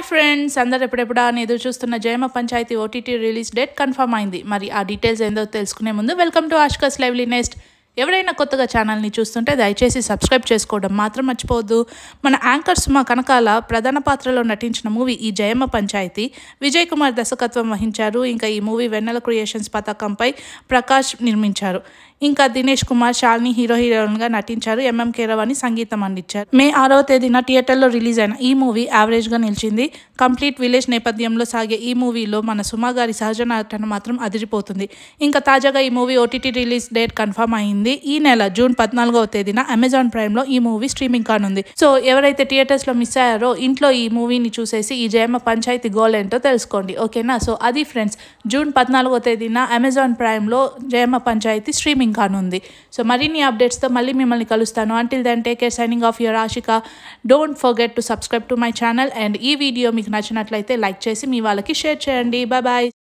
friends అందరు ఎప్పుడెప్పుడా అని ఎదురు చూస్తున్న Jayamma Panchayathi OTT release date confirm అయింది మరి ఆ డీటెయిల్స్ ఏందో తెలుసుకునే ముందు వెల్కమ్ టు ఆష్కస్ లైవ్లీ నెక్స్ట్ ఎవరైనా కొత్తగా ఛానల్ని చూస్తుంటే దయచేసి సబ్స్క్రైబ్ చేసుకోవడం మాత్రం మర్చిపోవద్దు మన యాంకర్ సుమా కనకాల ప్రధాన పాత్రలో నటించిన మూవీ ఈ జయమ్మ పంచాయతీ విజయ్ కుమార్ దర్శకత్వం వహించారు ఇంకా ఈ మూవీ వెన్నెల క్రియేషన్స్ పథకంపై ప్రకాష్ నిర్మించారు ఇంకా దినేష్ కుమార్ శాలిని హీరో హీరోయిన్గా నటించారు ఎంఎం కేరవాణి సంగీతం అందించారు మే ఆరవ తేదీన థియేటర్లో రిలీజ్ అయిన ఈ మూవీ యావరేజ్గా నిలిచింది కంప్లీట్ విలేజ్ నేపథ్యంలో సాగే ఈ మూవీలో మన సుమా గారి సహజ నటన మాత్రం అదిరిపోతుంది ఇంకా తాజాగా ఈ movie OTT release date confirm అయింది ఈ నెల జూన్ పద్నాలుగవ తేదీన అమెజాన్ ప్రైమ్ లో ఈ మూవీ స్ట్రీమింగ్ కానుంది సో ఎవరైతే థియేటర్స్ లో మిస్ అయ్యారో ఇంట్లో ఈ మూవీని చూసేసి ఈ జయమ్మ పంచాయతీ గోల్ ఏంటో తెలుసుకోండి ఓకేనా సో అది ఫ్రెండ్స్ జూన్ పద్నాలుగో తేదీన అమెజాన్ ప్రైమ్ లో జయమ్మ పంచాయతీ స్ట్రీమింగ్ కానుంది సో మరిన్ని అప్డేట్స్తో మళ్ళీ మిమ్మల్ని కలుస్తాను until then take care signing off your Ashika don't forget to subscribe to my channel and ఈ వీడియో మీకు నచ్చినట్లయితే లైక్ చేసి మీ వాళ్ళకి షేర్ చేయండి బాయ్ బాయ్